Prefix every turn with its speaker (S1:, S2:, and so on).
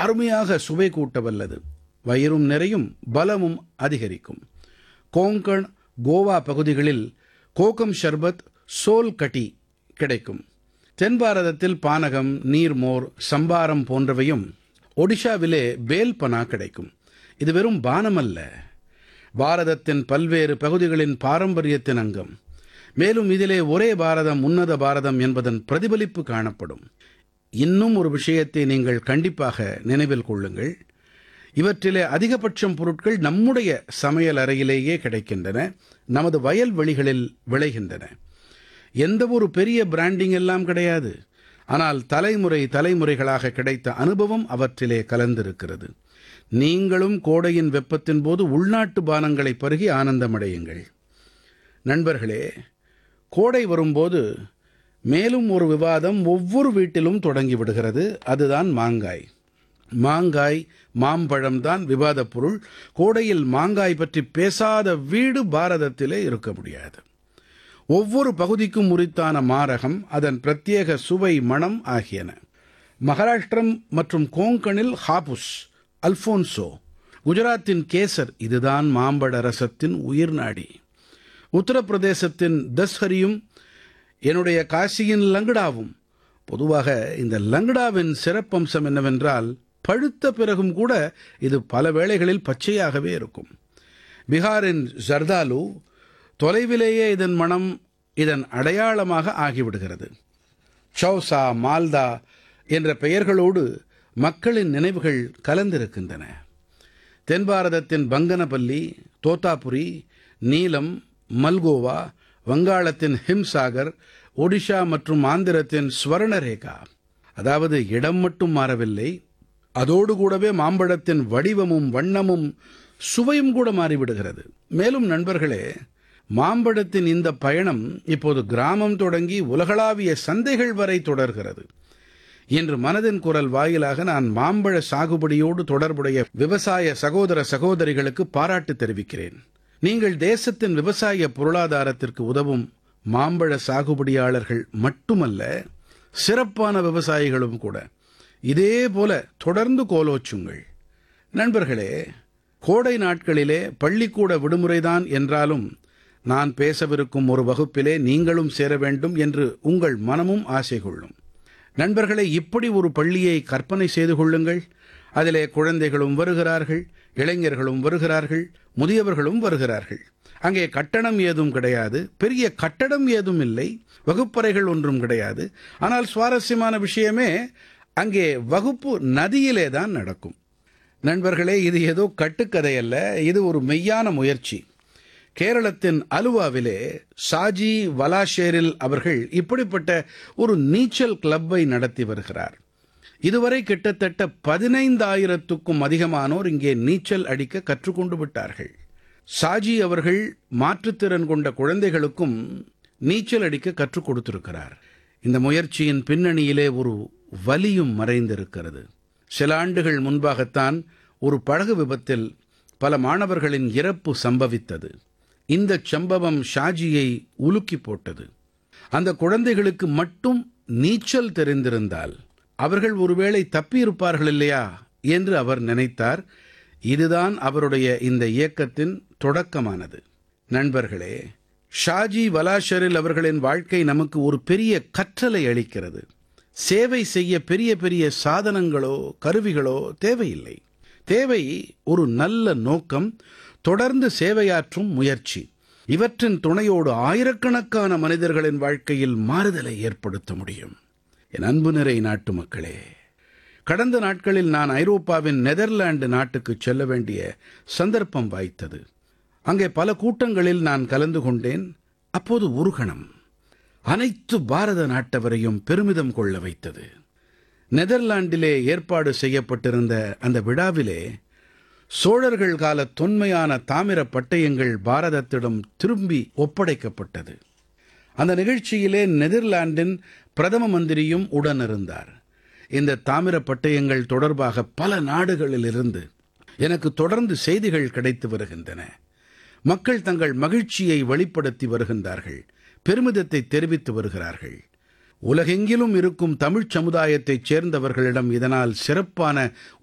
S1: அருமையாக சுவை கூட்ட வல்லது வயிறும் நிறையும் பலமும் அதிகரிக்கும் கோங்கண் கோவா பகுதிகளில் கோகம் ஷர்பத் சோல் கட்டி கிடைக்கும் தென் பாரதத்தில் பானகம் நீர்மோர் சம்பாரம் போன்றவையும் ஒடிஷாவிலே பேல்பனா கிடைக்கும் இது வெறும் பானம் அல்ல பாரதத்தின் பல்வேறு பகுதிகளின் பாரம்பரியத்தின் அங்கம் மேலும் இதிலே ஒரே பாரதம் உன்னத பாரதம் என்பதன் பிரதிபலிப்பு காணப்படும் இன்னும் ஒரு விஷயத்தை நீங்கள் கண்டிப்பாக நினைவில் கொள்ளுங்கள் இவற்றிலே அதிகபட்சம் பொருட்கள் நம்முடைய சமையல் அறையிலேயே கிடைக்கின்றன நமது வயல்வெளிகளில் விளைகின்றன எந்த ஒரு பெரிய பிராண்டிங் எல்லாம் கிடையாது ஆனால் தலைமுறை தலைமுறைகளாக கிடைத்த அனுபவம் அவற்றிலே கலந்திருக்கிறது நீங்களும் கோடையின் வெப்பத்தின் போது உள்நாட்டு பானங்களை பருகி ஆனந்தமடையுங்கள் நண்பர்களே கோடை வரும்போது மேலும் ஒரு விவாதம் ஒவ்வொரு வீட்டிலும் தொடங்கி விடுகிறது அதுதான் மாங்காய் மாங்காய் மாம்பழம் தான் விவாதப் பொருள் கோடையில் மாங்காய் பற்றி பேசாத வீடு பாரதத்திலே இருக்க முடியாது ஒவ்வொரு பகுதிக்கும் உரித்தான மாரகம் அதன் பிரத்யேக சுவை மணம் ஆகியன மகாராஷ்டிரம் மற்றும் கோங்கனில் ஹாபுஸ் அல்போன்சோ குஜராத்தின் கேசர் இதுதான் மாம்பழ ரசத்தின் உயிர்நாடி உத்தரப்பிரதேசத்தின் தஸ்ஹரியும் என்னுடைய காசியின் லங்கடாவும் பொதுவாக இந்த லங்கடாவின் சிறப்பம்சம் என்னவென்றால் பழுத்த பிறகும் கூட இது பல வேளைகளில் பச்சையாகவே இருக்கும் பீகாரின் ஜர்தாலு தொலைவிலேயே இதன் மனம் இதன் அடையாளமாக ஆகிவிடுகிறது சௌசா மால்தா என்ற பெயர்களோடு மக்களின் நினைவுகள் கலந்திருக்கின்றன தென் பாரதத்தின் பங்கனபல்லி தோத்தாபுரி நீலம் மல்கோவா வங்காளத்தின் ஹிம்சாகர் ஒடிஷா மற்றும் ஆந்திரத்தின் ஸ்வர்ணரேகா அதாவது இடம் மட்டும் மாறவில்லை அதோடு கூடவே மாம்பழத்தின் வடிவமும் வண்ணமும் சுவையும் கூட மாறிவிடுகிறது மேலும் நண்பர்களே மாம்பழத்தின் இந்த பயணம் இப்போது கிராமம் தொடங்கி உலகளாவிய சந்தைகள் வரை தொடர்கிறது இன்று மனதின் குரல் வாயிலாக நான் மாம்பழ சாகுபடியோடு தொடர்புடைய விவசாய சகோதர சகோதரிகளுக்கு பாராட்டு தெரிவிக்கிறேன் நீங்கள் தேசத்தின் விவசாய பொருளாதாரத்திற்கு உதவும் மாம்பழ சாகுபடியாளர்கள் மட்டுமல்ல சிறப்பான விவசாயிகளும் கூட இதே போல தொடர்ந்து கோலோச்சுங்கள் நண்பர்களே கோடை நாட்களிலே பள்ளிக்கூட விடுமுறைதான் என்றாலும் நான் பேசவிருக்கும் ஒரு வகுப்பிலே நீங்களும் சேர வேண்டும் என்று உங்கள் மனமும் ஆசை கொள்ளும் நண்பர்களே இப்படி ஒரு பள்ளியை கற்பனை செய்து கொள்ளுங்கள் அதிலே குழந்தைகளும் வருகிறார்கள் இளைஞர்களும் வருகிறார்கள் முதியவர்களும் வருகிறார்கள் அங்கே கட்டணம் ஏதும் கிடையாது பெரிய கட்டடம் ஏதும் இல்லை வகுப்பறைகள் ஒன்றும் கிடையாது ஆனால் சுவாரஸ்யமான விஷயமே அங்கே வகுப்பு நதியிலே தான் நடக்கும் நண்பர்களே இது ஏதோ கட்டுக்கதை அல்ல இது ஒரு மெய்யான முயற்சி கேரளத்தின் அலுவாவிலே சாஜி வலாஷேரில் அவர்கள் இப்படிப்பட்ட ஒரு நீச்சல் கிளப்பை நடத்தி வருகிறார் இதுவரை கிட்டத்தட்ட பதினைந்தாயிரத்துக்கும் அதிகமானோர் இங்கே நீச்சல் அடிக்க கற்றுக்கொண்டு விட்டார்கள் சாஜி அவர்கள் மாற்றுத்திறன் கொண்ட குழந்தைகளுக்கும் நீச்சல் அடிக்க கற்றுக் கொடுத்திருக்கிறார் இந்த முயற்சியின் பின்னணியிலே ஒரு வலியும் மறைந்திருக்கிறது சில ஆண்டுகள் முன்பாகத்தான் ஒரு படகு விபத்தில் பல மாணவர்களின் இறப்பு சம்பவித்தது இந்த சம்பவம் ஷாஜியை உலுக்கி போட்டது அந்த குழந்தைகளுக்கு மட்டும் நீச்சல் தெரிந்திருந்தால் அவர்கள் ஒருவேளை தப்பியிருப்பார்கள் இல்லையா என்று அவர் நினைத்தார் இதுதான் அவருடைய இந்த இயக்கத்தின் தொடக்கமானது நண்பர்களே ஷாஜி வலாஷரில் அவர்களின் வாழ்க்கை நமக்கு ஒரு பெரிய கற்றலை அளிக்கிறது சேவை செய்ய பெரிய பெரிய சாதனங்களோ கருவிகளோ தேவையில்லை தேவை ஒரு நல்ல நோக்கம் தொடர்ந்து சேவையாற்றும் முயற்சி இவற்றின் துணையோடு ஆயிரக்கணக்கான மனிதர்களின் வாழ்க்கையில் மாறுதலை ஏற்படுத்த முடியும் என் அன்பு நிறை நாட்டு மக்களே கடந்த நாட்களில் நான் ஐரோப்பாவின் நெதர்லாந்து நாட்டுக்கு செல்ல வேண்டிய சந்தர்ப்பம் வாய்த்தது அங்கே பல கூட்டங்களில் நான் கலந்து கொண்டேன் அப்போது ஒரு கணம் அனைத்து பாரத நாட்டவரையும் பெருமிதம் கொள்ள வைத்தது நெதர்லாண்டிலே ஏற்பாடு செய்யப்பட்டிருந்த அந்த விழாவிலே சோழர்கள் கால தொன்மையான தாமிர பட்டயங்கள் பாரதத்திடம் திரும்பி ஒப்படைக்கப்பட்டது அந்த நிகழ்ச்சியிலே நெதர்லாந்தின் பிரதம மந்திரியும் உடனிருந்தார் இந்த தாமிர பட்டயங்கள் தொடர்பாக பல நாடுகளிலிருந்து எனக்கு தொடர்ந்து செய்திகள் கிடைத்து வருகின்றன மக்கள் தங்கள் மகிழ்ச்சியை வெளிப்படுத்தி வருகின்றார்கள் பெருமிதத்தை தெரிவித்து வருகிறார்கள் உலகெங்கிலும் இருக்கும் தமிழ்ச் சமுதாயத்தைச் சேர்ந்தவர்களிடம் இதனால் சிறப்பான